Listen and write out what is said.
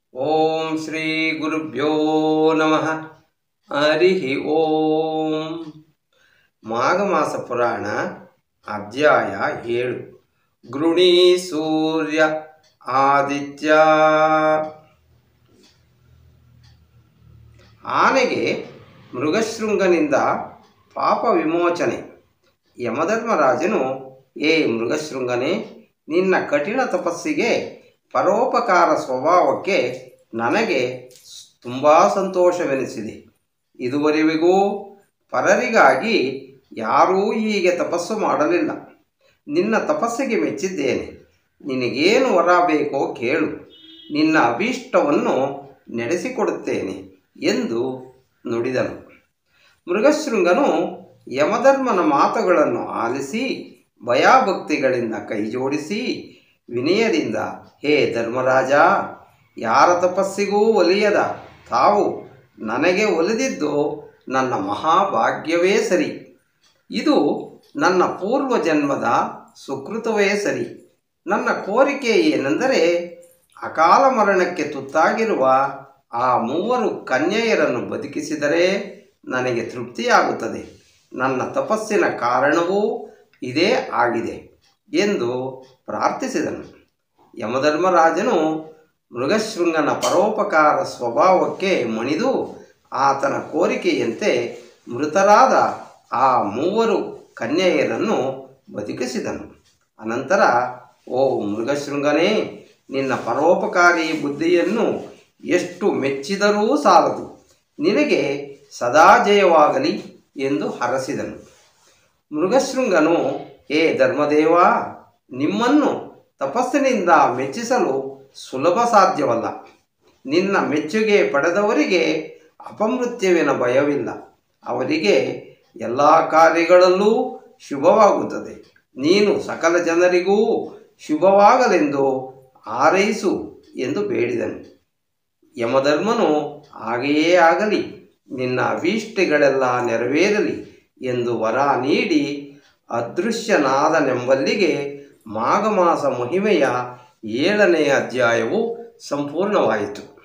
ಓಂ ಶ್ರೀ ಗುರುಭ್ಯೋ ನಮಃ ಹರಿ ಓಂ ಮಾಘಮಾಸ ಪುರಾಣ ಅಧ್ಯಾಯ ಏಳು ಗೃಣಿ ಸೂರ್ಯ ಆದಿತ್ಯ ಆನೆಗೆ ಮೃಗಶೃಂಗನಿಂದ ಪಾಪ ವಿಮೋಚನೆ ಯಮಧರ್ಮರಾಜನು ಏ ಮೃಗಶೃಂಗನೇ ನಿನ್ನ ಕಠಿಣ ತಪಸ್ಸಿಗೆ ಪರೋಪಕಾರ ಸ್ವಭಾವಕ್ಕೆ ನನಗೆ ತುಂಬ ಸಂತೋಷವೆನಿಸಿದೆ ಇದುವರೆವಿಗೂ ಪರರಿಗಾಗಿ ಯಾರೂ ಹೀಗೆ ತಪಸ್ಸು ಮಾಡಲಿಲ್ಲ ನಿನ್ನ ತಪಸ್ಸಿಗೆ ಮೆಚ್ಚಿದ್ದೇನೆ ನಿನಗೇನು ವರ ಬೇಕೋ ಕೇಳು ನಿನ್ನ ಅಭೀಷ್ಟವನ್ನು ನಡೆಸಿಕೊಡುತ್ತೇನೆ ಎಂದು ನುಡಿದನು ಮೃಗಶೃಂಗನು ಯಮಧರ್ಮನ ಮಾತುಗಳನ್ನು ಆಲಿಸಿ ಭಯಭಕ್ತಿಗಳಿಂದ ಕೈಜೋಡಿಸಿ ವಿನಯದಿಂದ ಹೇ ಧರ್ಮರಾಜ ಯಾರ ತಪಸ್ಸಿಗೂ ಒಲಿಯದ ತಾವು ನನಗೆ ಒಲಿದಿದ್ದು ನನ್ನ ಮಹಾಭಾಗ್ಯವೇ ಸರಿ ಇದು ನನ್ನ ಪೂರ್ವ ಜನ್ಮದ ಸುಕೃತವೇ ಸರಿ ನನ್ನ ಕೋರಿಕೆ ಏನೆಂದರೆ ಅಕಾಲ ಮರಣಕ್ಕೆ ತುತ್ತಾಗಿರುವ ಆ ಮೂವರು ಕನ್ಯೆಯರನ್ನು ಬದುಕಿಸಿದರೆ ನನಗೆ ತೃಪ್ತಿಯಾಗುತ್ತದೆ ನನ್ನ ತಪಸ್ಸಿನ ಕಾರಣವೂ ಇದೇ ಆಗಿದೆ ಎಂದು ಪ್ರಾರ್ಥಿಸಿದನು ಯಮಧರ್ಮರಾಜನು ಮೃಗಶೃಂಗನ ಪರೋಪಕಾರ ಸ್ವಭಾವಕ್ಕೆ ಮಣಿದು ಆತನ ಕೋರಿಕೆಯಂತೆ ಮೃತರಾದ ಆ ಮೂವರು ಕನ್ಯೆಯರನ್ನು ಬದುಕಿಸಿದನು ಅನಂತರ ಓ ಮೃಗಶೃಂಗನೇ ನಿನ್ನ ಪರೋಪಕಾರಿ ಬುದ್ಧಿಯನ್ನು ಎಷ್ಟು ಮೆಚ್ಚಿದರೂ ಸಾಲದು ನಿನಗೆ ಸದಾ ಜಯವಾಗಲಿ ಎಂದು ಹರಸಿದನು ಮೃಗಶೃಂಗನು ಹೇ ಧರ್ಮದೇವ ನಿಮ್ಮನ್ನು ತಪಸ್ಸಿನಿಂದ ಮೆಚ್ಚಿಸಲು ಸುಲಭ ಸಾಧ್ಯವಲ್ಲ ನಿನ್ನ ಮೆಚ್ಚುಗೆ ಪಡೆದವರಿಗೆ ಅಪಮೃತ್ಯುವಿನ ಭಯವಿಲ್ಲ ಅವರಿಗೆ ಎಲ್ಲ ಕಾರ್ಯಗಳಲ್ಲೂ ಶುಭವಾಗುತ್ತದೆ ನೀನು ಸಕಲ ಜನರಿಗೂ ಶುಭವಾಗಲೆಂದು ಹಾರೈಸು ಎಂದು ಬೇಡಿದನು ಯಮಧರ್ಮನು ಹಾಗೆಯೇ ಆಗಲಿ ನಿನ್ನ ಅಭೀಷ್ಟಗಳೆಲ್ಲ ನೆರವೇರಲಿ ಎಂದು ವರ ನೀಡಿ ಅದೃಶ್ಯನಾದನೆಂಬಲ್ಲಿಗೆ ಮಾಘಮಾಸ ಮಹಿಮೆಯ ಏಳನೆಯ ಅಧ್ಯಾಯವು ಸಂಪೂರ್ಣವಾಯಿತು